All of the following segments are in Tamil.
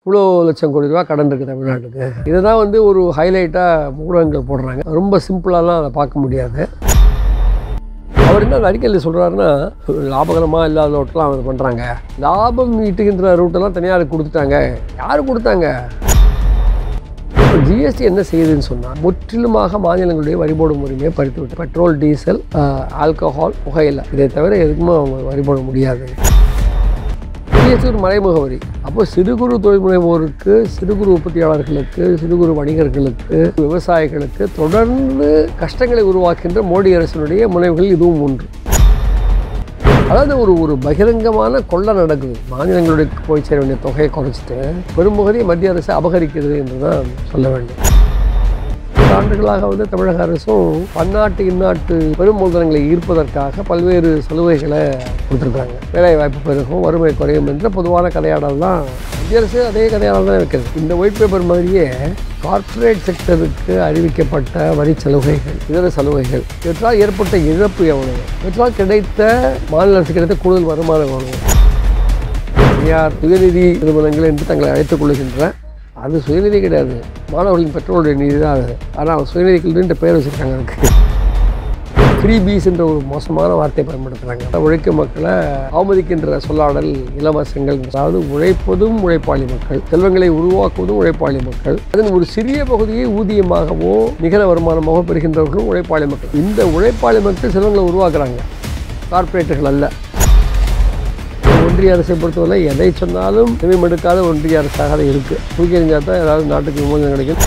இவ்வளோ லட்சம் கோடி ரூபா கடன் இருக்குது தமிழ்நாட்டுக்கு இதை தான் வந்து ஒரு ஹைலைட்டாக ஊடகங்கள் போடுறாங்க ரொம்ப சிம்பிளாலாம் அதை பார்க்க முடியாது அவர் என்ன அந்த அறிக்கையில் சொல்கிறாருன்னா லாபகரமாக இல்லாத ரோட்டெலாம் அவர் பண்ணுறாங்க லாபம் ஈட்டுகின்ற ரூட்டெல்லாம் தனியாருக்கு கொடுத்துட்டாங்க யார் கொடுத்தாங்க ஜிஎஸ்டி என்ன செய்யுதுன்னு சொன்னால் முற்றிலுமாக மாநிலங்களுடைய வரி போடும் உரிமையை பறித்து விட்டு பெட்ரோல் டீசல் ஆல்கஹால் புகையிலை இதை தவிர எதுக்குமே அவங்க வரி போட முடியாது ஜிஎஸ்டி ஒரு மறைமுக வரி அப்போ சிறு குறு தொழில் முனைவோருக்கு சிறு குறு உற்பத்தியாளர்களுக்கு சிறு குறு வணிகர்களுக்கு விவசாயிகளுக்கு தொடர்ந்து கஷ்டங்களை உருவாக்கின்ற மோடி அரசினுடைய முனைவுகள் இதுவும் ஒன்று அதாவது ஒரு ஒரு பகிரங்கமான கொள்ளை நடக்குது மாநிலங்களுக்கு போய் சேர வேண்டிய தொகையை குறைச்சிட்டு பெரும்பகுதியை மத்திய அரசு அபகரிக்கிறது என்று தான் சொல்ல வேண்டும் பல ஆண்டுகளாக வந்து தமிழக அரசும் பன்னாட்டு இந்நாட்டு பெரும் மூலதனங்களை ஈர்ப்பதற்காக பல்வேறு சலுகைகளை கொடுத்துருக்காங்க வேலை வாய்ப்பு பெருகும் வறுமை குறையும் என்ற பொதுவான கதையாடல் தான் மத்திய அரசு அதே கதையாடல் தான் வைக்கிறது இந்த ஒயிட் பேப்பர் மாதிரியே கார்ப்பரேட் செக்டருக்கு அறிவிக்கப்பட்ட வரி சலுகைகள் இதர சலுகைகள் இவற்றால் ஏற்பட்ட இழப்பு எவ்வளவு இவற்றால் கிடைத்த மாநில அரசு கிடைத்த கூடுதல் வருமானம் எவ்வளவு தனியார் சுயநிதி நிறுவனங்கள் என்று தங்களை அழைத்துக் கொள்கின்ற அது சுயநிதி கிடையாது மாணவர்களின் பெற்றோருடைய நிதி தான் அது ஆனால் சுயநிதி கல்வின்ற பெயர் வச்சுருக்காங்க அதுக்கு ஃப்ரீ பீஸ் என்ற ஒரு மோசமான வார்த்தையை பயன்படுத்துகிறாங்க உழைக்கும் மக்களை அவமதிக்கின்ற சொல்லாடல் இலவசங்கள் அதாவது உழைப்பதும் உழைப்பாளி மக்கள் செல்வங்களை உருவாக்குவதும் உழைப்பாளி மக்கள் அதன் ஒரு சிறிய பகுதியை ஊதியமாகவோ நிகர வருமானமாகவோ பெறுகின்றவர்களும் உழைப்பாளி மக்கள் இந்த உழைப்பாளி மக்கள் செல்வங்களை உருவாக்குறாங்க கார்ப்பரேட்டுகள் அல்ல ஒன்றிய அரசை பொறுத்தவரை எதை சொன்னாலும் செவிமெடுக்காத ஒன்றிய அரசாக அது இருக்குது தூக்கி எறிஞ்சால் தான் ஏதாவது நாட்டுக்கு விமோசனம் கிடைக்கும்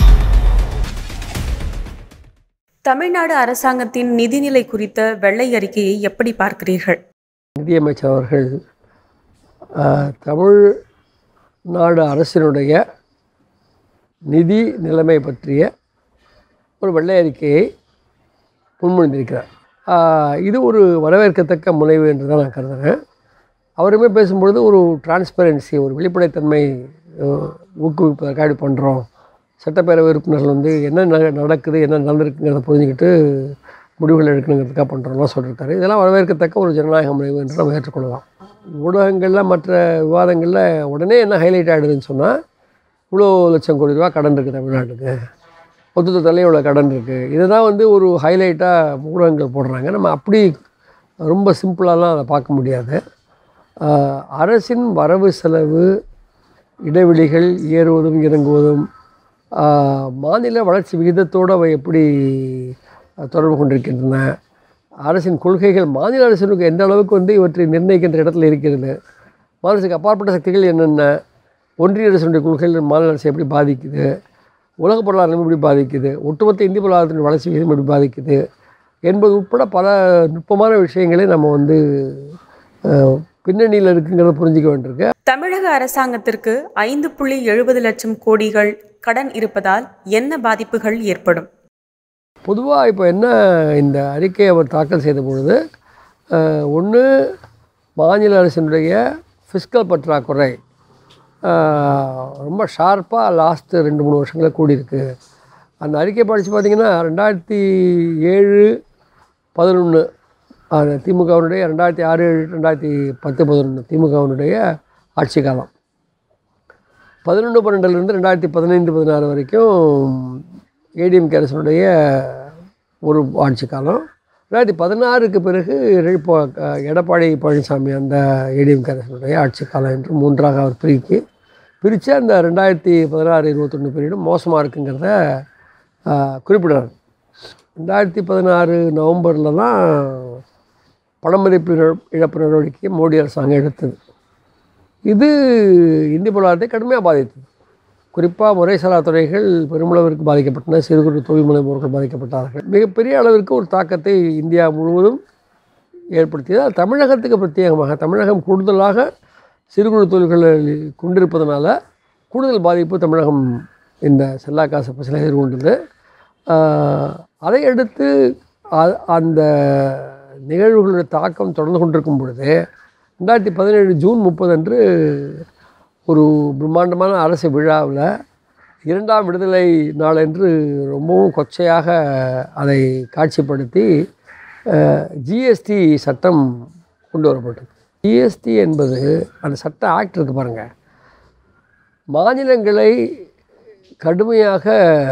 தமிழ்நாடு அரசாங்கத்தின் நிதிநிலை குறித்த வெள்ளை அறிக்கையை எப்படி பார்க்கிறீர்கள் நிதியமைச்சர் அவர்கள் ஆஹ், தமிழ்நாடு அரசினுடைய நிதி நிலைமை பற்றிய ஒரு வெள்ளை அறிக்கையை முன்மொழிந்திருக்கிறார் ஆஹ், இது ஒரு வரவேற்கத்தக்க முனைவு என்று தான் நான் கருதுகிறேன் அவருமே பேசும்பொழுது ஒரு டிரான்ஸ்பரன்சி ஒரு வெளிப்படைத்தன்மை ஆஹ், ஊக்குவிப்பதற்காக இப்படி பண்ணுறோம் சட்டப்பேரவை உறுப்பினர்கள் வந்து என்ன ந- நடக்குது என்ன நடந்திருக்குங்கிறத புரிஞ்சுக்கிட்டு முடிவுகள் எடுக்கணுங்கிறதுக்காக பண்ணுறோம்லாம் சொல்லியிருக்காரு இதெல்லாம் வரவேற்கத்தக்க ஒரு ஜனநாயக முறைவு என்று நம்ம ஏற்றுக்கொள்ளலாம் ஊடகங்களில் மற்ற விவாதங்களில் உடனே என்ன ஹைலைட் ஆகிடுதுன்னு சொன்னால் இவ்வளோ லட்சம் கோடி ரூபா கடன் இருக்குது தமிழ்நாட்டுக்கு மொத்தத்தில் இவ்வளோ கடன் இருக்குது இதை தான் வந்து ஒரு ஹைலைட்டாக ஊடகங்கள் போடுறாங்க நம்ம அப்படி ரொம்ப சிம்பிளாலாம் அதை பார்க்க முடியாது ஆஹ், அரசின் வரவு செலவு இடைவெளிகள் ஏறுவதும் இறங்குவதும் ஆஹ், மாநில வளர்ச்சி விகிதத்தோடு அவை எப்படி அஹ், தொடர்பு கொண்டிருக்கின்றன அரசின் கொள்கைகள் மாநில அரசுக்கு எந்த அளவுக்கு வந்து இவற்றை நிர்ணயிக்கின்ற இடத்துல இருக்கிறது மாநில அரசுக்கு அப்பாற்பட்ட சக்திகள் என்னென்ன ஒன்றிய அரசினுடைய கொள்கைகள் மாநில அரசை எப்படி பாதிக்குது உலக பொருளாதாரம் எப்படி பாதிக்குது ஒட்டுமொத்த இந்திய பொருளாதாரத்தின் வளர்ச்சி விகிதம் எப்படி பாதிக்குது என்பது உட்பட பல நுட்பமான விஷயங்களை நம்ம வந்து அஹ், பின்னணியில் இருக்குங்கிறத புரிஞ்சிக்க வேண்டியிருக்கு தமிழக அரசாங்கத்திற்கு ஐந்து புள்ளி எழுபது லட்சம் கோடிகள் கடன் இருப்பதால் என்ன பாதிப்புகள் ஏற்படும் பொதுவாக இப்போ என்ன இந்த அறிக்கையை அவர் தாக்கல் செய்த பொழுது ஒன்று மாநில அரசினுடைய ஃபிஸ்கல் பற்றாக்குறை அஹ், ரொம்ப ஷார்ப்பாக லாஸ்ட்டு ரெண்டு மூணு வருஷங்களில் கூடியிருக்கு அந்த அறிக்கை படித்து பார்த்தீங்கன்னா ரெண்டாயிரத்தி ஏழு பதினொன்று அது திமுகவினுடைய ரெண்டாயிரத்தி ஆறு ஏழு ரெண்டாயிரத்தி பத்து பதினொன்று திமுகவினுடைய ஆட்சி காலம் பதினொன்று பன்னெண்டுலேருந்து ரெண்டாயிரத்தி பதினைந்து பதினாறு வரைக்கும் ஏடிஎம்கே அரசனுடைய ஒரு ஆட்சி காலம் ரெண்டாயிரத்தி பதினாறுக்கு பிறகு இப்போ எடப்பாடி பழனிசாமி அந்த ஏடிஎம்கே அரசனுடைய ஆட்சி காலம் என்று மூன்றாக அவர் பிரிக்கி பிரித்து அந்த ரெண்டாயிரத்தி பதினாறு இருபத்தொன்று பீரியடும் மோசமாக இருக்குங்கிறத ஆஹ், குறிப்பிடுறார் ரெண்டாயிரத்தி பதினாறு நவம்பரில் தான் பணமதிப்பு இழ- இழப்பு நடவடிக்கையை மோடி அரசாங்கம் எடுத்தது இது இந்திய பொருளாதாரத்தை கடுமையாக பாதித்தது குறிப்பாக முறைசாரா துறைகள் பெருமளவிற்கு பாதிக்கப்பட்டன சிறு குறு தொழில் முனைவோர்கள் பாதிக்கப்பட்டார்கள் மிகப்பெரிய அளவிற்கு ஒரு தாக்கத்தை இந்தியா முழுவதும் ஏற்படுத்தியது அது தமிழகத்துக்கு பிரத்யேகமாக தமிழகம் கூடுதலாக சிறு குறு தொழில்களை கொண்டிருப்பதனால கூடுதல் பாதிப்பு தமிழகம் இந்த செல்லா காசு பிரச்சனை எதிர்கொண்டது ஆஹ், அதை அடுத்து அ- அந்த நிகழ்வுகளுடைய தாக்கம் தொடர்ந்து கொண்டிருக்கும் பொழுது ரெண்டாயிரத்தி பதினேழு ஜூன் முப்பது அன்று ஒரு பிரம்மாண்டமான அரசு விழாவில் இரண்டாம் விடுதலை நாளன்று ரொம்பவும் கொச்சையாக அதை காட்சிப்படுத்தி ஜிஎஸ்டி சட்டம் கொண்டு வரப்பட்டது ஜிஎஸ்டி என்பது அந்த சட்ட ஆக்ட் இருக்கு பாருங்கள் மாநிலங்களை கடுமையாக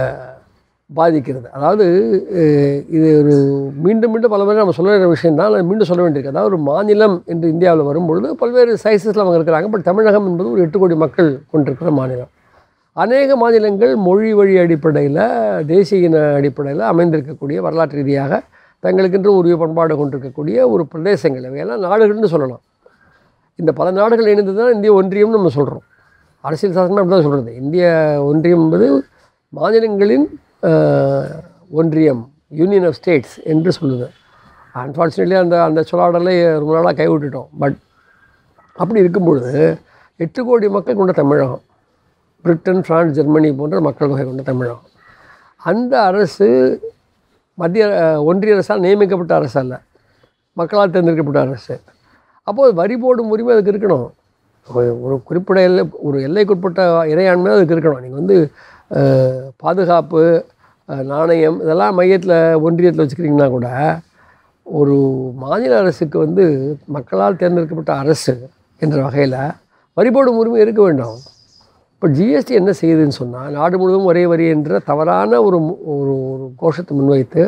பாதிக்கிறது அதாவது அஹ், இது ஒரு மீண்டும் மீண்டும் பல முறை நம்ம சொல்ல வேண்டிய விஷயம் தான் மீண்டும் சொல்ல வேண்டியிருக்கு அதாவது ஒரு மாநிலம் என்று இந்தியாவில் வரும்பொழுது பல்வேறு சைஸஸில் அவங்க இருக்கிறாங்க பட் தமிழகம் என்பது ஒரு எட்டு கோடி மக்கள் கொண்டிருக்கிற மாநிலம் அநேக மாநிலங்கள் மொழி வழி அடிப்படையில் தேசிய இன அடிப்படையில் அமைந்திருக்கக்கூடிய வரலாற்று ரீதியாக தங்களுக்கென்று உரிய பண்பாடு கொண்டிருக்கக்கூடிய ஒரு பிரதேசங்கள் இவையெல்லாம் நாடுகள்னு சொல்லலாம் இந்த பல நாடுகள் இணைந்து தான் இந்திய ஒன்றியம்னு நம்ம சொல்கிறோம் அரசியல் சாசனம் அப்படி தான் சொல்கிறது இந்திய ஒன்றியம் என்பது மாநிலங்களின் அஹ், ஒன்றியம் யூனியன் ஆஃப் ஸ்டேட்ஸ் என்று சொல்லுது அன்ஃபார்ச்சுனேட்லி அந்த அந்த சொல்லாடலை ரொம்ப நாளாக கைவிட்டுட்டோம் பட் அப்படி இருக்கும்பொழுது எட்டு கோடி மக்கள் கொண்ட தமிழகம் பிரிட்டன் பிரான்ஸ் ஜெர்மனி போன்ற மக்கள் தொகை கொண்ட தமிழகம் அந்த அரசு மத்திய அஹ், ஒன்றிய அரசால் நியமிக்கப்பட்ட அரசு அல்ல மக்களால் தேர்ந்தெடுக்கப்பட்ட அரசு அப்போது வரி போடும் உரிமை அதுக்கு இருக்கணும் ஒரு- ஒரு குறிப்பிட்ட எல்லை ஒரு எல்லைக்குட்பட்ட இறையாண்மை அதுக்கு இருக்கணும் நீங்கள் வந்து அஹ், பாதுகாப்பு அஹ், நாணயம் இதெல்லாம் மையத்தில் ஒன்றியத்தில் வச்சுக்கிறீங்கன்னா கூட ஒரு மாநில அரசுக்கு வந்து மக்களால் தேர்ந்தெடுக்கப்பட்ட அரசு என்ற வகையில் வரி போடும் உரிமை இருக்க வேண்டும் இப்போ ஜிஎஸ்டி என்ன செய்யுதுன்னு சொன்னால் நாடு முழுவதும் ஒரே வரி என்ற தவறான ஒரு மு- ஒரு ஒரு கோஷத்தை முன்வைத்து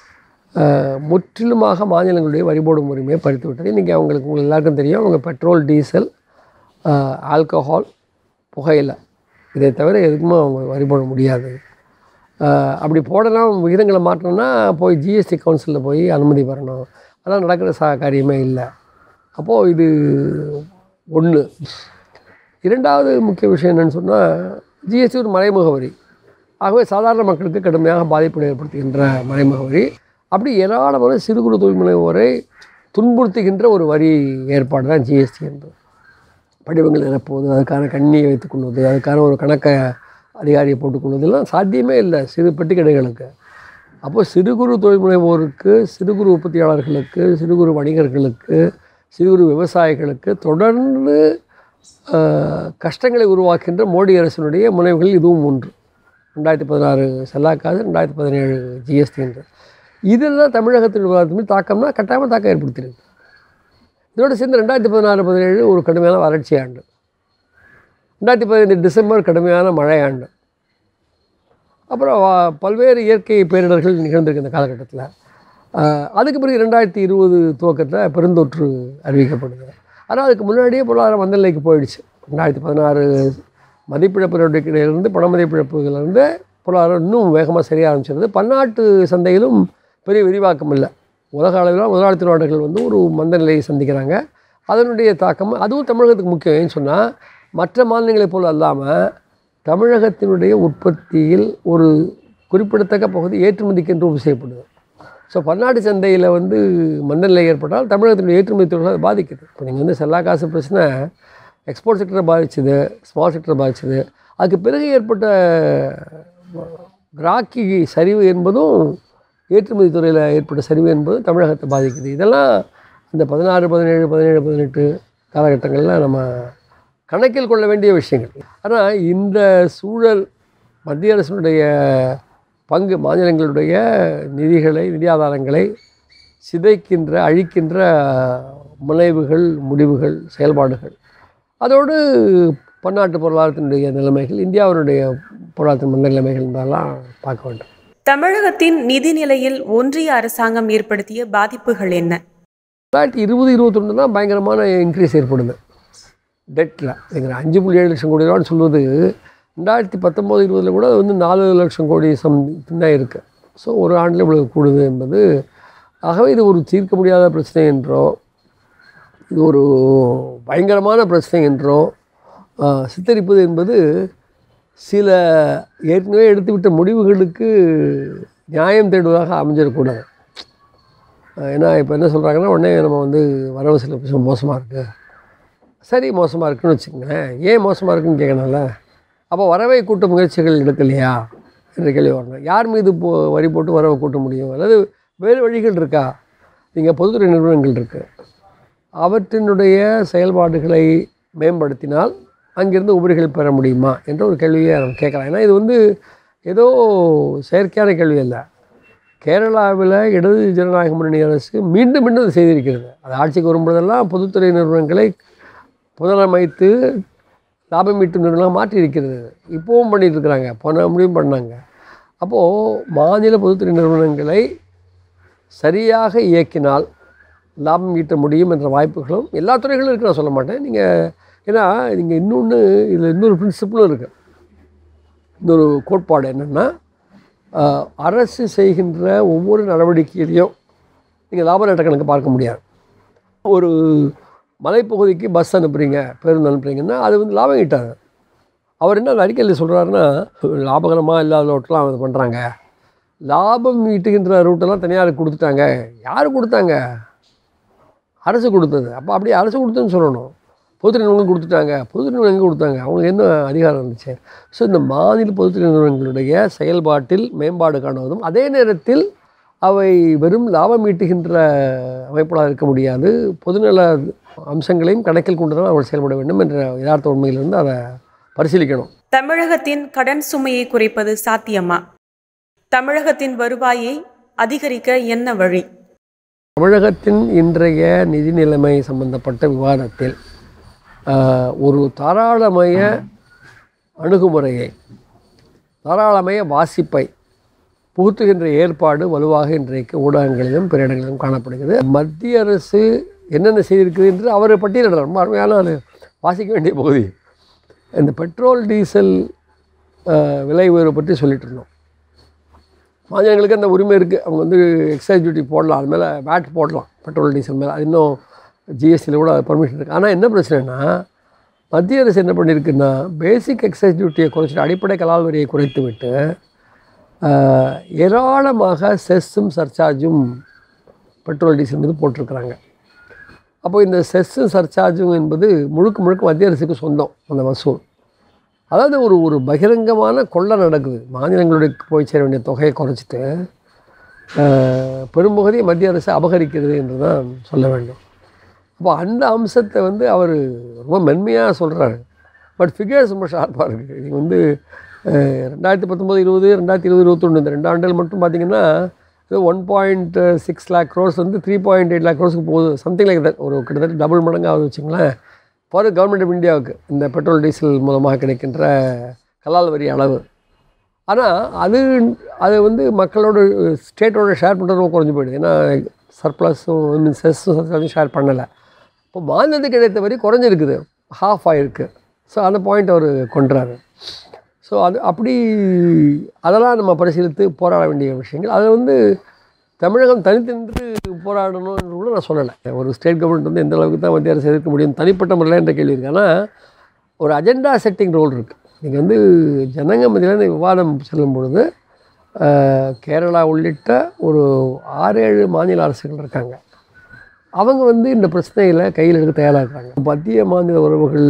அஹ், முற்றிலுமாக மாநிலங்களுடைய வரி போடும் உரிமையை பறித்து விட்டது இன்றைக்கி அவங்களுக்கு உங்களுக்கு எல்லாருக்கும் தெரியும் அவங்க பெட்ரோல் டீசல் அஹ், ஆல்கஹால் புகையிலை இதை தவிர எதுக்குமே அவங்க வரி போட முடியாது அஹ், அப்படி போடலாம் விகிதங்களை மாற்றணும்னா போய் ஜிஎஸ்டி கவுன்சிலில் போய் அனுமதி பெறணும் அதெல்லாம் நடக்கிற சா காரியமே இல்லை அப்போது இது ஒன்று இரண்டாவது முக்கிய விஷயம் என்னன்னு சொன்னால் ஜிஎஸ்டி ஒரு மறைமுக வரி ஆகவே சாதாரண மக்களுக்கு கடுமையாக பாதிப்பு ஏற்படுத்துகின்ற மறைமுக வரி அப்படி ஏராளமான சிறு குறு தொழில் முனைவோரை துன்புறுத்துகின்ற ஒரு வரி ஏற்பாடு தான் ஜிஎஸ்டி என்பது படிவங்கள் நிரப்புவது அதுக்கான கண்ணியை வைத்துக் கொள்வது அதுக்கான ஒரு கணக்கை அதிகாரியை போட்டுக்கொள்வது எல்லாம் சாத்தியமே இல்லை சிறு பெட்டி கடைகளுக்கு அப்போ சிறு குறு தொழில் முனைவோருக்கு சிறு குறு உற்பத்தியாளர்களுக்கு சிறு குறு வணிகர்களுக்கு சிறு குறு விவசாயிகளுக்கு தொடர்ந்து ஆஹ், கஷ்டங்களை உருவாக்கின்ற மோடி அரசினுடைய முனைவுகள் இதுவும் ஒன்று ரெண்டாயிரத்தி பதினாறு செல்லாக்காது ரெண்டாயிரத்தி பதினேழு ஜிஎஸ்டி என்று இதெல்லாம் தமிழகத்தின் விவாதத்தின் மீது தாக்கம்னா கட்டாயமாக தாக்கம் ஏற்படுத்தியிருக்கு இதோடு சேர்ந்து ரெண்டாயிரத்தி பதினாறு பதினேழு ஒரு கடுமையான வறட்சி ஆண்டு ரெண்டாயிரத்தி பதினைந்து டிசம்பர் கடுமையான மழை ஆண்டு அப்புறம் வா- பல்வேறு இயற்கை பேரிடர்கள் நிகழ்ந்திருக்கு இந்த காலகட்டத்தில் அதுக்கு பிறகு ரெண்டாயிரத்தி இருபது துவக்கத்தில் பெருந்தொற்று அறிவிக்கப்படுது ஆனால் அதுக்கு முன்னாடியே பொருளாதார மந்தநிலைக்கு போயிடுச்சு ரெண்டாயிரத்தி பதினாறு மதிப்பிழப்பு நடவடிக்கையிலிருந்து பண மதிப்பிழப்புகளிலிருந்து பொருளாதாரம் இன்னும் வேகமாக சரிய ஆரம்பிச்சிருது பன்னாட்டு சந்தையிலும் பெரிய விரிவாக்கம் இல்லை உலக அளவில் முதலாளித்த நாடுகள் வந்து ஒரு மந்த நிலையை சந்திக்கிறாங்க அதனுடைய தாக்கம் அதுவும் தமிழகத்துக்கு முக்கியம் ஏன்னு சொன்னால் மற்ற மாநிலங்களைப் போல் அல்லாமல் தமிழகத்தினுடைய உற்பத்தியில் ஒரு குறிப்பிடத்தக்க பகுதி ஏற்றுமதிக்கென்று செய்யப்படுது ஸோ பன்னாட்டு சந்தையில் வந்து மந்தநிலை ஏற்பட்டால் தமிழகத்தினுடைய ஏற்றுமதி தொழில் அது பாதிக்குது இப்போ நீங்கள் வந்து செல்லா காசு பிரச்சனை எக்ஸ்போர்ட் செக்டரை பாதிச்சுது ஸ்மால் செக்டரை பாதிச்சுது அதுக்கு பிறகு ஏற்பட்ட கிராக்கி சரிவு என்பதும் ஏற்றுமதி துறையில் ஏற்பட்ட சரிவு என்பதும் தமிழகத்தை பாதிக்குது இதெல்லாம் இந்த பதினாறு பதினேழு பதினேழு பதினெட்டு காலகட்டங்களில் நம்ம கணக்கில் கொள்ள வேண்டிய விஷயங்கள் ஆனால் இந்த சூழல் மத்திய அரசினுடைய பங்கு மாநிலங்களுடைய நிதிகளை நிதி ஆதாரங்களை சிதைக்கின்ற அழிக்கின்ற முனைவுகள் முடிவுகள் செயல்பாடுகள் அதோடு பன்னாட்டு பொருளாதாரத்தினுடைய நிலைமைகள் இந்தியாவினுடைய பொருளாதார மந்த நிலைமைகள் என்றெல்லாம் பார்க்க வேண்டும் தமிழகத்தின் நிதி நிலையில் ஒன்றிய அரசாங்கம் ஏற்படுத்திய பாதிப்புகள் என்ன ரெண்டாயிரத்தி இருபது இருபத்தொன்று தான் பயங்கரமான இன்க்ரீஸ் ஏற்படுது டெட்டில் எங்கிற அஞ்சு புள்ளி ஏழு லட்சம் கோடி ரூபான்னு சொல்வது ரெண்டாயிரத்தி பத்தொம்போது இருபதில் கூட அது வந்து நாலு லட்சம் கோடி சம் தான் இருக்குது ஸோ ஒரு ஆண்டில் இவ்வளவு கூடுது என்பது ஆகவே இது ஒரு தீர்க்க முடியாத பிரச்சனை என்றோ இது ஒரு பயங்கரமான பிரச்சனை என்றோ ஆஹ், சித்தரிப்பது என்பது சில ஏற்கனவே எடுத்துவிட்ட முடிவுகளுக்கு நியாயம் தேடுவதாக அமைஞ்சிடக்கூடாது ஆஹ், ஏன்னா இப்போ என்ன சொல்கிறாங்கன்னா உடனே நம்ம வந்து வரவு செலவு மோசமாக இருக்குது சரி மோசமாக இருக்குன்னு வச்சுக்கங்களேன் ஏன் மோசமாக இருக்குன்னு கேட்கணும்ல அப்போ வரவை கூட்ட முயற்சிகள் எடுக்கலையா என்ற கேள்வி வரணும் யார் மீது போ வரி போட்டு வரவை கூட்ட முடியும் அல்லது வேறு வழிகள் இருக்கா நீங்கள் பொதுத்துறை நிறுவனங்கள் இருக்குது அவற்றினுடைய செயல்பாடுகளை மேம்படுத்தினால் அங்கிருந்து உபரிகள் பெற முடியுமா என்ற ஒரு கேள்வியை நம்ம கேட்கலாம் ஏன்னா இது வந்து ஏதோ செயற்கையான கேள்வி அல்ல கேரளாவில் இடது ஜனநாயக முன்னணி அரசு மீண்டும் மீண்டும் அதை செய்திருக்கிறது அது ஆட்சிக்கு வரும்பொழுதெல்லாம் பொதுத்துறை நிறுவனங்களை புனரமைத்து லாபம் ஈட்டும் நிறுவனம் மாற்றி இருக்கிறது இப்போவும் பண்ணிட்டு இருக்கிறாங்க போன முடியும் பண்ணாங்க அப்போது மாநில பொதுத்துறை நிறுவனங்களை சரியாக இயக்கினால் லாபம் ஈட்ட முடியும் என்ற வாய்ப்புகளும் எல்லா துறைகளும் இருக்கு நான் சொல்ல மாட்டேன் நீங்கள் ஏன்னா நீங்கள் இன்னொன்று இதில் இன்னொரு பிரின்சிபிளும் இருக்குது இன்னொரு கோட்பாடு என்னென்னா அரசு செய்கின்ற ஒவ்வொரு நடவடிக்கையிலையும் நீங்கள் லாப நட்ட கணக்கு பார்க்க முடியாது ஒரு மலைப்பகுதிக்கு பஸ் அனுப்புகிறீங்க பேருந்து அனுப்புறீங்கன்னா அது வந்து லாபம் ஈட்டாது அவர் என்ன அந்த அறிக்கையில் சொல்கிறாருன்னா லாபகரமாக இல்லாத ரோட்டெலாம் இது பண்ணுறாங்க லாபம் ஈட்டுகின்ற ரூட்டெல்லாம் தனியாருக்கு கொடுத்துட்டாங்க யார் கொடுத்தாங்க அரசு கொடுத்தது அப்போ அப்படியே அரசு கொடுத்ததுன்னு சொல்லணும் பொதுத்துறை நிறுவனம் கொடுத்துட்டாங்க பொதுத்துறை நிறுவனம் எங்கே கொடுத்தாங்க அவங்களுக்கு என்ன அதிகாரம் இருந்துச்சு ஸோ இந்த மாநில பொதுத்துறை நிறுவனங்களுடைய செயல்பாட்டில் மேம்பாடு காணுவதும் அதே நேரத்தில் அவை வெறும் லாபம் ஈட்டுகின்ற அமைப்புகளாக இருக்க முடியாது பொதுநல அம்சங்களையும் கணக்கில் கொண்டு தான் அவர்கள் செயல்பட வேண்டும் என்ற யதார்த்த உண்மையிலிருந்து அதை பரிசீலிக்கணும் தமிழகத்தின் கடன் சுமையை குறைப்பது சாத்தியமா தமிழகத்தின் வருவாயை அதிகரிக்க என்ன வழி தமிழகத்தின் இன்றைய நிதி நிலைமை சம்பந்தப்பட்ட விவாதத்தில் ஆஹ், ஒரு தாராளமய அணுகுமுறையை தாராளமய வாசிப்பை புகுத்துகின்ற ஏற்பாடு வலுவாக இன்றைக்கு ஊடகங்களிலும் பிற இடங்களிலும் காணப்படுகிறது மத்திய அரசு என்னென்ன செய்திருக்குது என்று அவர் பட்டியலிடுறார் ரொம்ப அருமையான அது வாசிக்க வேண்டிய பகுதி இந்த பெட்ரோல் டீசல் ஆஹ், விலை உயர்வு பற்றி சொல்லிட்டு இருந்தோம் மாநிலங்களுக்கு அந்த உரிமை இருக்குது அவங்க வந்து எக்ஸைஸ் டியூட்டி போடலாம் அது மேலே வேட் போடலாம் பெட்ரோல் டீசல் மேலே அது இன்னும் ஜிஎஸ்டியில் கூட பர்மிஷன் இருக்குது ஆனால் என்ன பிரச்சனைனா மத்திய அரசு என்ன பண்ணியிருக்குன்னா பேசிக் எக்ஸைஸ் டியூட்டியை குறைச்சிட்டு அடிப்படை கலால் வரியை குறைத்து விட்டு ஆஹ், ஏராளமாக செஸ்ஸும் சர்சார்ஜும் பெட்ரோல் டீசல் மீது போட்டிருக்கிறாங்க அப்போ இந்த செஸ்ஸும் சர்சார்ஜும் என்பது முழுக்க முழுக்க மத்திய அரசுக்கு சொந்தம் அந்த வசூல் அதாவது ஒரு ஒரு பகிரங்கமான கொள்ளை நடக்குது மாநிலங்களுக்கு போய் சேர வேண்டிய தொகையை குறைச்சிட்டு ஆஹ், பெரும்பகுதியை மத்திய அரசு அபகரிக்கிறது என்று தான் சொல்ல வேண்டும் அப்போ அந்த அம்சத்தை வந்து அவர் ரொம்ப மென்மையாக சொல்கிறாரு பட் ஃபிகர்ஸ் ரொம்ப ஷார்ப்பாக இருக்குது நீங்கள் வந்து அஹ், ரெண்டாயிரத்தி பத்தொம்போது இருபது ரெண்டாயிரத்தி இருபது இருபத்தொன்று இந்த ரெண்டு ஆண்டுகள் மட்டும் பார்த்தீங்கன்னா இது one point six lakh crores வந்து த்ரீ பாயிண்ட் எயிட் லேக் க்ரோஸ்க்கு போகுது சம்திங் லைக் தட் ஒரு கிட்டத்தட்ட டபுள் மடங்கு ஆகுது வச்சுங்களேன் ஃபார் கவர்மெண்ட் ஆஃப் இந்தியாவுக்கு இந்த பெட்ரோல் டீசல் மூலமாக கிடைக்கின்ற கலால் வரி அளவு ஆனால் அது அது வந்து மக்களோட ஸ்டேட்டோட ஷேர் பண்ணுறது ரொம்ப குறைஞ்சி போயிடுது ஏன்னா சர்ப்ளஸும் மீன் செஸ்ஸும் சர்ப்ளஸும் ஷேர் பண்ணலை இப்போ மாநிலத்துக்கு கிடைத்த வரி குறைஞ்சிருக்குது ஹாஃப் ஆகிருக்கு ஸோ அந்த பாயிண்ட் அவர் கொண்டுறாரு ஸோ அது அப்படி அதெல்லாம் நம்ம பரிசீலித்து போராட வேண்டிய விஷயங்கள் அது வந்து தமிழகம் தனித்து நின்று போராடணும்னு கூட நான் சொல்லலை ஒரு ஸ்டேட் கவர்மெண்ட் வந்து எந்த அளவுக்கு தான் மத்திய அரசு எதிர்க்க முடியும் தனிப்பட்ட முறையில் என்ற கேள்வி இருக்கு ஆனால் ஒரு அஜெண்டா செட்டிங் ரோல் இருக்குது நீங்கள் வந்து ஜனங்க மத்தியில் இந்த விவாதம் செல்லும் பொழுது ஆஹ், கேரளா உள்ளிட்ட ஒரு ஆறு ஏழு மாநில அரசுகள் இருக்காங்க அவங்க வந்து இந்த பிரச்சனையில் கையில் எடுக்க தயாராக இருக்காங்க மத்திய மாநில உறவுகள்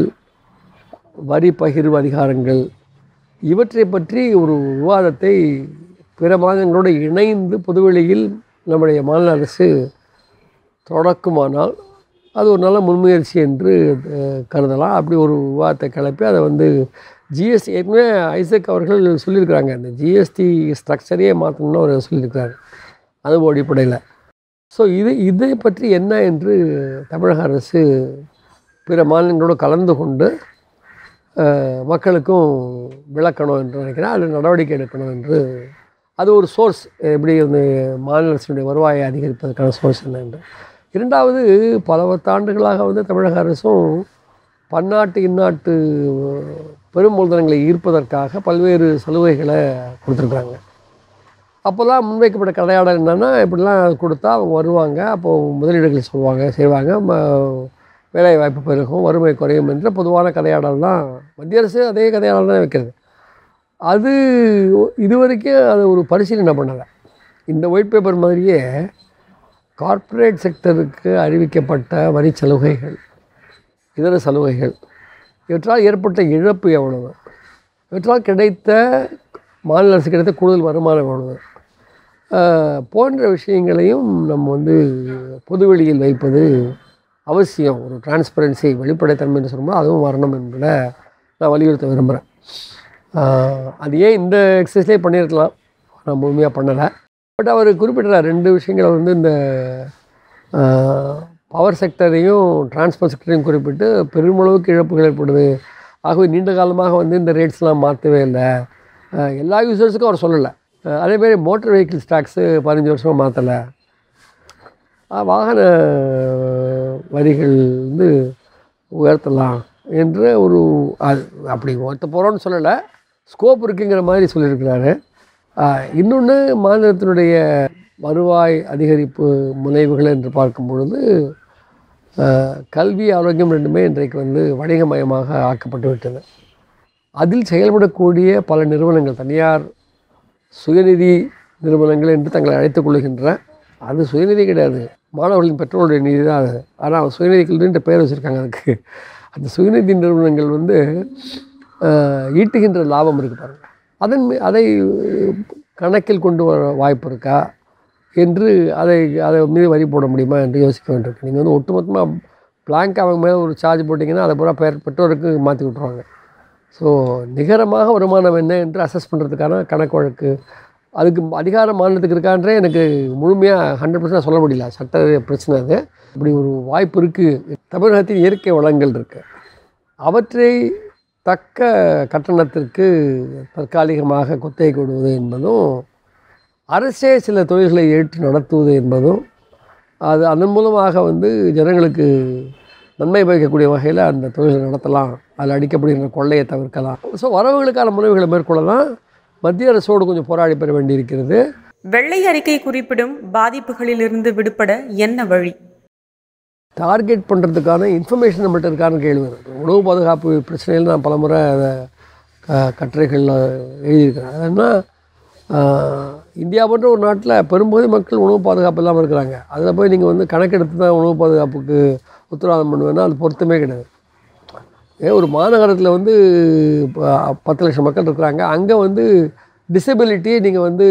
வரி பகிர்வு அதிகாரங்கள் இவற்றை பற்றி ஒரு விவாதத்தை பிற மாநிலங்களோடு இணைந்து பொதுவெளியில் நம்முடைய மாநில அரசு தொடக்குமானால் அது ஒரு நல்ல முன்முயற்சி என்று அஹ், கருதலாம் அப்படி ஒரு விவாதத்தை கிளப்பி அதை வந்து ஜிஎஸ்டி ஏற்கனவே ஐசக் அவர்கள் சொல்லியிருக்கிறாங்க இந்த ஜிஎஸ்டி ஸ்ட்ரக்சரையே மாற்றணும்னு அவர் சொல்லியிருக்கிறாரு அனுபவ அடிப்படையில் ஸோ இது இதை பற்றி என்ன என்று தமிழக அரசு பிற மாநிலங்களோடு கலந்து கொண்டு அஹ், மக்களுக்கும் விளக்கணும் என்று நினைக்கிறேன் அது நடவடிக்கை எடுக்கணும் என்று அது ஒரு சோர்ஸ் எப்படி வந்து மாநில அரசினுடைய வருவாயை அதிகரிப்பதற்கான சோர்ஸ் என்ன என்று இரண்டாவது பல பத்தாண்டுகளாக வந்து தமிழக அரசும் பன்னாட்டு இந்நாட்டு பெரும் மூலதனங்களை ஈர்ப்பதற்காக பல்வேறு சலுகைகளை கொடுத்துருக்குறாங்க அப்போல்லாம் முன்வைக்கப்பட்ட கதையாடல் என்னென்னா இப்படிலாம் கொடுத்தா அவங்க வருவாங்க அப்போது முதலீடுகள் சொல்லுவாங்க செய்வாங்க ம- வேலை வாய்ப்பு பெருகும் வறுமை குறையும் என்ற பொதுவான கதையாடல் தான் மத்திய அரசு அதே கதையாடல் தான் வைக்கிறது அது இதுவரைக்கும் அது ஒரு பரிசீலனை பண்ணலை இந்த ஒயிட் பேப்பர் மாதிரியே கார்ப்பரேட் செக்டருக்கு அறிவிக்கப்பட்ட வரி சலுகைகள் இதர சலுகைகள் இவற்றால் ஏற்பட்ட இழப்பு எவ்வளவு இவற்றால் கிடைத்த மாநில அரசு கிடைத்த கூடுதல் வருமானம் எவ்வளவு ஆஹ் போன்ற விஷயங்களையும் நம்ம வந்து பொதுவெளியில் வைப்பது அவசியம் ஒரு டிரான்ஸ்பரன்சி வெளிப்படைத்தன்மை என்று சொல்லும்போது அதுவும் வரணும் என்பதை நான் வலியுறுத்த விரும்புகிறேன் அது ஏன் இந்த எக்ஸசைஸ்லேயே பண்ணியிருக்கலாம் நான் முழுமையாக பண்ணலை பட் அவர் குறிப்பிட்டார் ரெண்டு விஷயங்களை வந்து இந்த பவர் செக்டரையும் டிரான்ஸ்போர்ட் செக்டரையும் குறிப்பிட்டு பெருமளவுக்கு இழப்புகள் ஏற்படுது ஆகவே நீண்ட காலமாக வந்து இந்த ரேட்ஸ்லாம் மாற்றவே இல்லை அஹ் எல்லா யூசர்ஸுக்கும் அவர் சொல்லலை அஹ் அதேமாரி மோட்டர் வெஹிக்கிள்ஸ் டேக்ஸு பதினஞ்சு வருஷமாக மாற்றலை வாகன வரிகள் வந்து உயர்த்தலாம் என்ற ஒரு அது அப்படி உயர்த்த போகிறோன்னு சொல்லலை ஸ்கோப் இருக்குங்கிற மாதிரி சொல்லியிருக்கிறாரு இன்னொன்று மாநிலத்தினுடைய வருவாய் அதிகரிப்பு முனைவுகள் என்று பார்க்கும் பொழுது ஆஹ், கல்வி ஆரோக்கியம் ரெண்டுமே இன்றைக்கு வந்து வணிகமயமாக ஆக்கப்பட்டு விட்டது அதில் செயல்படக்கூடிய பல நிறுவனங்கள் தனியார் சுயநிதி நிறுவனங்கள் என்று தங்களை அழைத்துக் கொள்கின்ற அது சுயநிதி கிடையாது மாணவர்களின் பெற்றோருடைய நிதி தான் அது ஆனால் சுயநிதி கல்வின்ற பெயர் வச்சுருக்காங்க அதுக்கு அந்த சுயநிதி நிறுவனங்கள் வந்து ஆஹ், ஈட்டுகின்ற லாபம் இருக்குது பாருங்கள் அதன் மீ- அதை கணக்கில் கொண்டு வர வாய்ப்பு இருக்கா என்று அதை அதை மீது வரி போட முடியுமா என்று யோசிக்க வேண்டியிருக்கு நீங்கள் வந்து ஒட்டுமொத்தமாக பிளாங்க் அவங்க மேலே ஒரு சார்ஜ் போட்டிங்கன்னா அதை பூரா பெ- பெற்றோருக்கு மாற்றி விட்ருவாங்க ஸோ நிகரமாக வருமானம் என்ன என்று அசஸ் பண்ணுறதுக்கான கணக்கு வழக்கு அதுக்கு அதிகாரம் மாநிலத்துக்கு இருக்கான்றே எனக்கு முழுமையாக ஹண்ட்ரட் பர்சன்ட் சொல்ல முடியல சட்ட பிரச்சனை அது இப்படி ஒரு வாய்ப்பு இருக்குது தமிழகத்தின் இயற்கை வளங்கள் இருக்குது அவற்றை தக்க கட்டணத்திற்கு தற்காலிகமாக கொத்தகை கொடுவது என்பதும் அரசே சில தொழில்களை ஏற்று நடத்துவது என்பதும் அது அதன் மூலமாக வந்து ஜனங்களுக்கு நன்மை பயக்கக்கூடிய வகையில் அந்த தொழிலை நடத்தலாம் அதில் அடிக்கப்படுகின்ற கொள்ளையை தவிர்க்கலாம் ஸோ வரவுகளுக்கான முனைவுகளை மேற்கொள்ளலாம் மத்திய அரசோடு கொஞ்சம் போராடி பெற வேண்டியிருக்கிறது வெள்ளை அறிக்கை குறிப்பிடும் பாதிப்புகளிலிருந்து விடுபட என்ன வழி டார்கெட் பண்ணுறதுக்கான இன்ஃபர்மேஷன் நம்மள்ட்ட இருக்கான்னு கேள்வி வருது உணவு பாதுகாப்பு பிரச்சனையில் நான் பலமுறை அதை க கட்டுரைகளில் எழுதியிருக்கிறேன் அது என்ன ஆஹ், இந்தியா போன்ற ஒரு நாட்டில் பெரும்பகுதி மக்கள் உணவு பாதுகாப்பு இல்லாமல் இருக்கிறாங்க அதில் போய் நீங்கள் வந்து கணக்கெடுத்து தான் உணவு பாதுகாப்புக்கு உத்தரவாதம் பண்ணுவேன்னா அது பொருத்தமே கிடையாது ஏன் ஒரு மாநகரத்தில் வந்து ப- பத்து லட்சம் மக்கள் இருக்கிறாங்க அங்கே வந்து டிசபிலிட்டியை நீங்கள் வந்து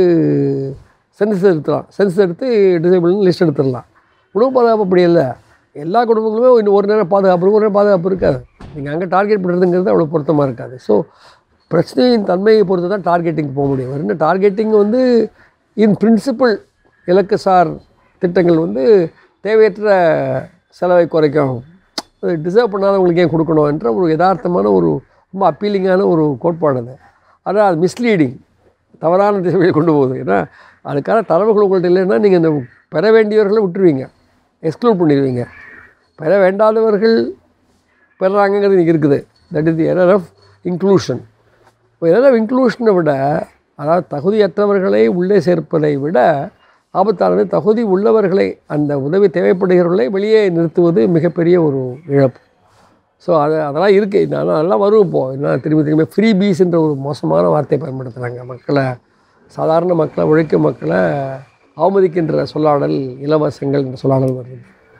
சென்சஸ் எடுத்துலாம் சென்சஸ் எடுத்து டிசபிள்னு லிஸ்ட் எடுத்துடலாம் உணவு பாதுகாப்பு அப்படி இல்லை எல்லா குடும்பங்களுமே இன்னும் ஒரு நேரம் பாதுகாப்பு இருக்கும் ஒரு நேரம் பாதுகாப்பு இருக்காது நீங்கள் அங்கே டார்கெட் பண்ணுறதுங்கிறது அவ்வளோ பொருத்தமாக இருக்காது ஸோ பிரச்சனையின் தன்மையை பொறுத்து தான் டார்கெட்டிங் போக முடியும் வெறும் டார்கெட்டிங் வந்து இன் பிரின்சிபல் இலக்கு சார் திட்டங்கள் வந்து தேவையற்ற செலவை குறைக்கும் அது டிசர்வ் பண்ணாதவங்களுக்கு ஏன் கொடுக்கணும் என்ற ஒரு யதார்த்தமான ஒரு ரொம்ப அப்பீலிங்கான ஒரு கோட்பாடு அது ஆனால் அது மிஸ்லீடிங் தவறான திசையை கொண்டு போகுது ஏன்னா அதுக்கான தரவுகள் உங்கள்கிட்ட இல்லைன்னா நீங்கள் இந்த பெற வேண்டியவர்களை விட்டுருவீங்க எக்ஸ்க்ளூட் பண்ணிடுவீங்க பெற வேண்டாதவர்கள் பெறுறாங்கங்கிறது இன்றைக்கி இருக்குது that is the error of inclusion இப்போ எரர் ஆஃப் இன்க்ளூஷனை விட அதாவது தகுதியற்றவர்களை உள்ளே சேர்ப்பதை விட ஆபத்தானது தகுதி உள்ளவர்களை அந்த உதவி தேவைப்படுகிறவர்களை வெளியே நிறுத்துவது மிகப்பெரிய ஒரு இழப்பு ஸோ அது அதெல்லாம் இருக்குது நான் அதெல்லாம் வரும் இப்போது என்ன திரும்பி திரும்பி ஃப்ரீ பீஸ்ன்ற ஒரு மோசமான வார்த்தையை பயன்படுத்துகிறாங்க மக்களை சாதாரண மக்களை உழைக்கும் மக்களை அவமதிக்கின்ற சொல்லாடல் இலவசங்கள் என்ற சொல்லாடல் வருது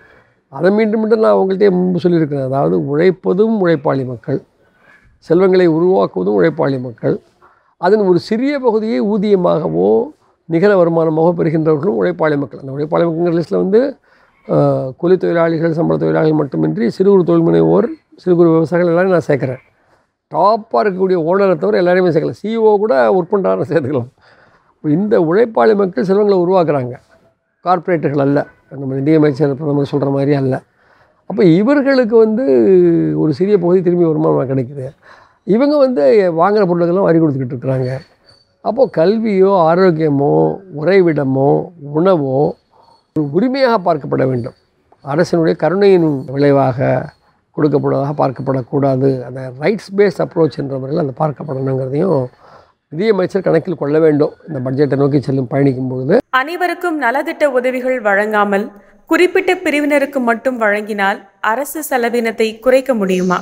அதை மீண்டும் மீண்டும் நான் அவங்கள்ட்டே முன்பு சொல்லியிருக்கிறேன் அதாவது உழைப்பதும் உழைப்பாளி மக்கள் செல்வங்களை உருவாக்குவதும் உழைப்பாளி மக்கள் அதன் ஒரு சிறிய பகுதியை ஊதியமாகவோ நிகர வருமானமாக பெறுகின்றவர்களும் உழைப்பாளி மக்கள் அந்த உழைப்பாளி மக்கள்ங்கிற லிஸ்ட்டில் வந்து ஆஹ், கூலி தொழிலாளிகள் சம்பள தொழிலாளிகள் மட்டுமின்றி சிறு குறு தொழில் முனைவோர் சிறு குறு விவசாயிகள் எல்லாரையும் நான் சேர்க்குறேன் டாப்பாக இருக்கக்கூடிய ஓனரை தவிர எல்லாரையுமே சேர்க்கலாம் சிஇஓ கூட ஒர்க் பண்ணுறாரு சேர்த்துக்கலாம் இப்போ இந்த உழைப்பாளி மக்கள் செல்வங்களை உருவாக்குறாங்க கார்ப்பரேட்டுகள் அல்ல நம்ம நிதியமைச்சர் பிரதமர் சொல்கிற மாதிரி அல்ல அப்போ இவர்களுக்கு வந்து ஒரு சிறிய பகுதி திரும்பி வருமானம் கிடைக்குது இவங்க வந்து வாங்குகிற பொருளுக்கெல்லாம் வரி கொடுத்துக்கிட்டு இருக்கிறாங்க அப்போது கல்வியோ ஆரோக்கியமோ உறைவிடமோ உணவோ ஒரு உரிமையாக பார்க்கப்பட வேண்டும் அரசினுடைய கருணையின் விளைவாக கொடுக்கப்படுவதாக பார்க்கப்படக்கூடாது அந்த ரைட்ஸ் பேஸ்ட் அப்ரோச் என்ற முறையில் அந்த பார்க்கப்படணுங்கிறதையும் நிதியமைச்சர் கணக்கில் கொள்ள வேண்டும் இந்த பட்ஜெட்டை நோக்கி செல்லும் பயணிக்கும் பொழுது அனைவருக்கும் நலத்திட்ட உதவிகள் வழங்காமல் குறிப்பிட்ட பிரிவினருக்கு மட்டும் வழங்கினால் அரசு செலவினத்தை குறைக்க முடியுமா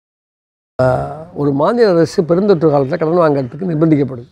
ஒரு மாநில அரசு பெருந்தொற்று காலத்தில் கடன் வாங்குறதுக்கு நிர்பந்திக்கப்படுது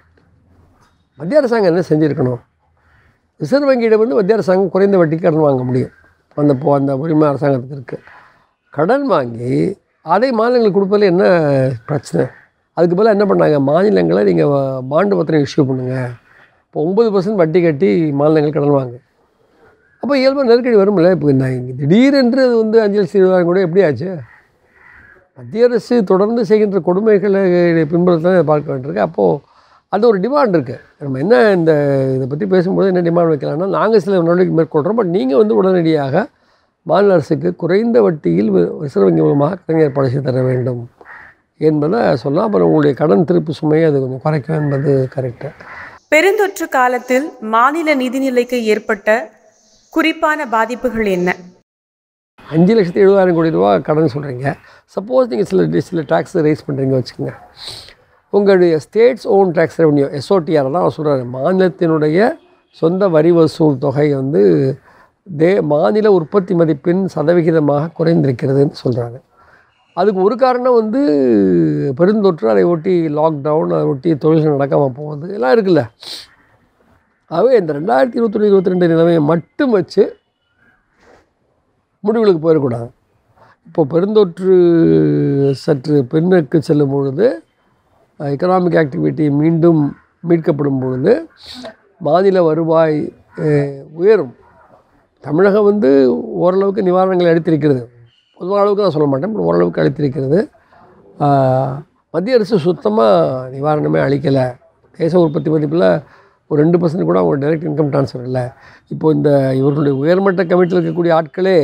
மத்திய அரசாங்கம் என்ன செஞ்சுருக்கணும் ரிசர்வ் வங்கியிடம் வந்து மத்திய அரசாங்கம் குறைந்த வட்டிக்கு கடன் வாங்க முடியும் அந்த போ அந்த உரிமை அரசாங்கத்துக்கு இருக்குது கடன் வாங்கி அதை மாநிலங்களுக்கு கொடுப்பதில் என்ன பிரச்சனை அதுக்கு பதிலாக என்ன பண்ணாங்க மாநிலங்களை நீங்கள் பாண்டு பத்திரம் இஷ்யூ பண்ணுங்கள் இப்போ ஒம்பது பர்சன்ட் வட்டி கட்டி மாநிலங்கள் கடன் வாங்க அப்போ இயல்பாக நெருக்கடி வரும்ல இப்போ நான் இங்கே திடீரென்று அது வந்து அஞ்சல் சீர்வாங்க கூட எப்படி ஆச்சு மத்திய அரசு தொடர்ந்து செய்கின்ற கொடுமைகளை பின்பற்றதான் இதை பார்க்க வேண்டியிருக்கு அப்போது அது ஒரு டிமாண்ட் இருக்குது நம்ம என்ன இந்த இதை பற்றி பேசும்போது என்ன டிமாண்ட் வைக்கலாம்னா நாங்கள் சில நடவடிக்கை மேற்கொள்கிறோம் பட் நீங்கள் வந்து உடனடியாக மாநில அரசுக்கு குறைந்த வட்டியில் வி- ரிசர்வ் வங்கி மூலமாக கடன் ஏற்பாடு செய்து தர வேண்டும் என்பதை சொல்லலாம் அப்புறம் உங்களுடைய கடன் திருப்பு சுமையை அது கொஞ்சம் குறைக்கும் என்பது கரெக்டு பெருந்தொற்று காலத்தில் மாநில நிதிநிலைக்கு ஏற்பட்ட குறிப்பான பாதிப்புகள் என்ன அஞ்சு லட்சத்தி எழுபதாயிரம் கோடி ரூபா கடன் சொல்கிறீங்க சப்போஸ் நீங்கள் சில சில டேக்ஸ் ரைஸ் பண்ணுறீங்க வச்சுக்கோங்க உங்களுடைய state's own tax revenue SOTR தான் அவர் சொல்கிறாரு மாநிலத்தினுடைய சொந்த வரி வசூல் தொகை வந்து தே மாநில உற்பத்தி மதிப்பின் சதவிகிதமாக குறைந்திருக்கிறதுன்னு சொல்கிறாங்க அதுக்கு ஒரு காரணம் வந்து பெருந்தொற்று அதை ஒட்டி லாக்டவுன் அதை ஒட்டி தொழில்கள் நடக்காமல் போகுது எல்லாம் இருக்குல்ல ஆகவே இந்த ரெண்டாயிரத்தி இருபத்தொன்று இருபத்தி ரெண்டு நிலைமையை மட்டும் வச்சு முடிவுகளுக்கு போயிடக்கூடாது இப்போ பெருந்தொற்று சற்று பின்னுக்கு செல்லும் பொழுது எக்கனாமிக் ஆக்டிவிட்டி மீண்டும் மீட்கப்படும் பொழுது மாநில வருவாய் அஹ், உயரும் தமிழகம் வந்து ஓரளவுக்கு நிவாரணங்களை அளித்திருக்கிறது பொதுவான அளவுக்கு நான் சொல்ல மாட்டேன் but ஓரளவுக்கு அளித்திருக்கிறது ஆஹ், மத்திய அரசு சுத்தமாக நிவாரணமே அளிக்கலை தேச உற்பத்தி மதிப்பில் ஒரு ரெண்டு பர்சன்ட் கூட அவங்க டைரக்ட் இன்கம் ட்ரான்ஸ்ஃபர் இல்லை இப்போ இந்த இவர்களுடைய உயர்மட்ட கமிட்டியில் இருக்கக்கூடிய ஆட்களே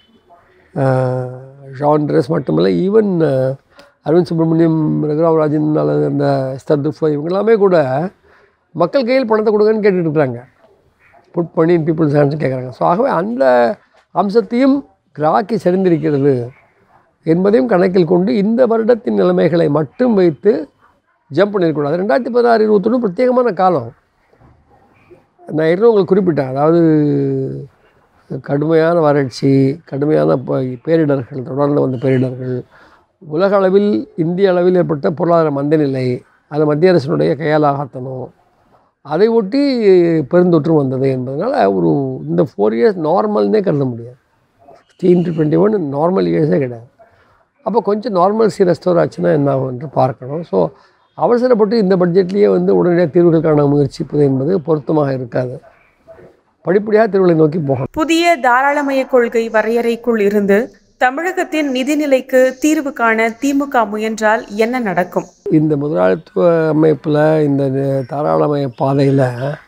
ஷான் ட்ரெஸ் மட்டுமல்ல ஈவன் அரவிந்த் சுப்ரமணியம் ரகுராம் ராஜன் அல்லது அந்த எஸ்தர் துஃபா இவங்க எல்லாமே கூட மக்கள் கையில் பணத்தை கொடுங்கன்னு கேட்டுட்டு இருக்கிறாங்க புட் பண்ணி இன் பீப்புள்ஸ் ஹேண்ட்ஸ் கேட்குறாங்க ஸோ ஆகவே அந்த அம்சத்தையும் கிராக்கி செறிந்திருக்கிறது என்பதையும் கணக்கில் கொண்டு இந்த வருடத்தின் நிலைமைகளை மட்டும் வைத்து ஜம்ப் பண்ணிடக்கூடாது ரெண்டாயிரத்தி பதினாறு இருபத்தொன்று பிரத்யேகமான காலம் நான் ஏற்கனவே உங்களுக்கு குறிப்பிட்டேன் அதாவது கடுமையான வறட்சி கடுமையான ப- பேரிடர்கள் தொடர்ந்து வந்த பேரிடர்கள் உலக அளவில் இந்திய அளவில் ஏற்பட்ட பொருளாதார மந்தநிலை அது மத்திய அரசினுடைய கையாலாகத்தனம் அதை ஒட்டி பெருந்தொற்று வந்தது என்பதனால் ஒரு இந்த ஃபோர் இயர்ஸ் நார்மல்னே கருத முடியாது sixteen to twenty one normal இயர்ஸே கிடையாது அப்போ கொஞ்சம் நார்மல்சி ரெஸ்டோர் ஆச்சுன்னா என்ன ஆகும் என்று பார்க்கணும் ஸோ அவசரப்பட்டு இந்த பட்ஜெட்லேயே வந்து உடனடியாக தீர்வுகளுக்கான முயற்சிப்பது என்பது பொருத்தமாக இருக்காது படிப்படியாக தீர்வுகளை நோக்கி போகணும் புதிய தாராளமய கொள்கை வரையறைக்குள் இருந்து தமிழகத்தின் நிதிநிலைக்கு தீர்வு காண திமுக முயன்றால் என்ன நடக்கும் இந்த முதலாளித்துவ அமைப்பில் இந்த நி- தாராளமய பாதையில்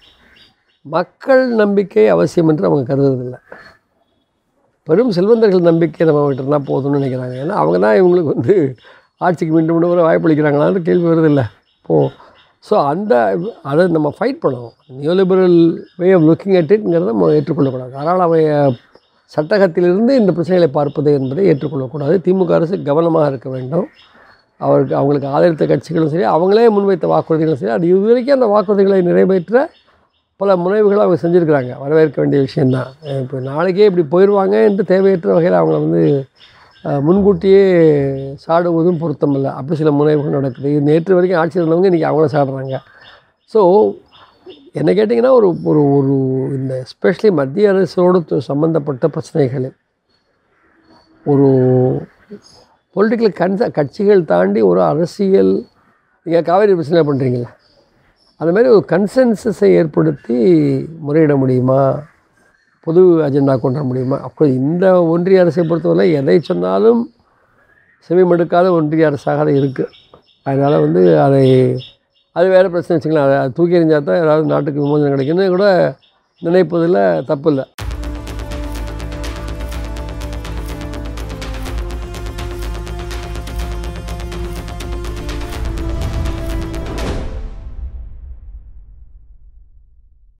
மக்கள் நம்பிக்கை அவசியம் என்று அவங்க கருதுறதில்லை பெரும் செல்வந்தர்கள் நம்பிக்கை நம்ம விட்டுருந்தா போதும்னு நினைக்கிறாங்க ஏன்னா அவங்க தான் இவங்களுக்கு வந்து ஆட்சிக்கு மீண்டும் மீண்டும் வர வாய்ப்பளிக்கிறாங்களான்னு கேள்வி வருதில்ல இப்போது ஸோ அந்த அதை நம்ம ஃபைட் பண்ணணும் neoliberal way of looking at இட்ங்கிறத நம்ம ஏற்றுக்கொள்ளக்கூடாது தாராளமய சட்டகத்திலிருந்து இந்த பிரச்சனைகளை பார்ப்பது என்பதை ஏற்றுக்கொள்ளக்கூடாது திமுக அரசு கவனமாக இருக்க வேண்டும் அவருக்கு அவங்களுக்கு ஆதரித்த கட்சிகளும் சரி அவங்களே முன்வைத்த வாக்குறுதிகளும் சரி அது இதுவரைக்கும் அந்த வாக்குறுதிகளை நிறைவேற்ற பல முனைவுகளை அவங்க செஞ்சுருக்கிறாங்க வரவேற்க வேண்டிய விஷயந்தான் இப்போ நாளைக்கே இப்படி போயிடுவாங்க என்று தேவையற்ற வகையில் அவங்கள வந்து அஹ், முன்கூட்டியே சாடுவதும் பொருத்தமில்லை அப்படி சில முனைவுகள் நடக்குது இது நேற்று வரைக்கும் ஆட்சி இருந்தவங்க இன்றைக்கி அவங்கள சாடுறாங்க ஸோ என்ன கேட்டிங்கன்னா ஒரு ஒரு ஒரு இந்த எஸ்பெஷலி மத்திய அரசோடு து- சம்பந்தப்பட்ட பிரச்சனைகள் ஒரு பொலிட்டிக்கல் கன்ச கட்சிகள் தாண்டி ஒரு அரசியல் நீங்கள் காவேரி பிரச்சனை பண்ணுறீங்களா அந்த மாதிரி ஒரு கன்சென்சஸை ஏற்படுத்தி முறையிட முடியுமா பொது அஜெண்டா கொண்டு வர முடியுமா அப்போ இந்த ஒன்றிய அரசை பொறுத்தவரை எதை சொன்னாலும் செவிமடுக்காத ஒன்றிய அரசாக அது இருக்குது அதனால் வந்து அதை அது வேறு பிரச்சனை வச்சுக்கலாம் அதை தூக்கி எறிஞ்சால் தான் ஏதாவது நாட்டுக்கு விமோசனம் கிடைக்குன்னு கூட நினைப்பதில் தப்பு இல்லை